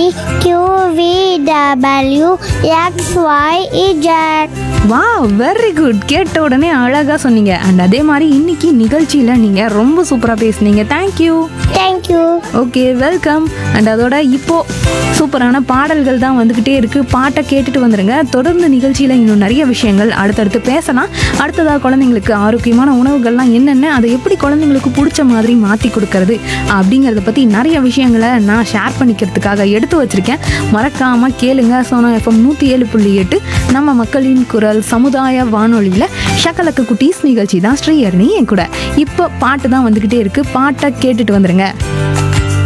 Q W X Y Z வா very good கேட்ட உடனே அழகாக சொன்னீங்க அண்ட் அதே மாதிரி இன்னைக்கு நிகழ்ச்சியில் நீங்கள் ரொம்ப சூப்பராக பேசுனீங்க thank you thank you okay welcome and அதோட இப்போ சூப்பரான பாடல்கள் தான் வந்துக்கிட்டே இருக்கு பாட்டை கேட்டுட்டு வந்துருங்க தொடர்ந்து நிகழ்ச்சியில் இன்னும் நிறைய விஷயங்கள் அடுத்தடுத்து பேசலாம் அடுத்ததாக குழந்தைங்களுக்கு ஆரோக்கியமான உணவுகள்லாம் என்னென்ன அதை எப்படி குழந்தைங்களுக்கு பிடிச்ச மாதிரி மாற்றி கொடுக்கறது அப்படிங்கிறத பற்றி நிறைய விஷயங்களை நான் ஷேர் பண்ணிக்கிறதுக்காக எடுத்து வச்சிருக்கேன் மறக்காமல் கேளுங்க சோனா எஃப்எம் நூற்றி ஏழு புள்ளி எட்டு நம்ம மக்களின் குரல் சமுதாய வானொலியில் ஷக்கலக்கு குட்டீஸ் நிகழ்ச்சி தான் ஸ்ரீயர்னி என் கூட இப்போ பாட்டு தான் வந்துக்கிட்டே இருக்கு பாட்டை கேட்டுட்டு வந்துருங்க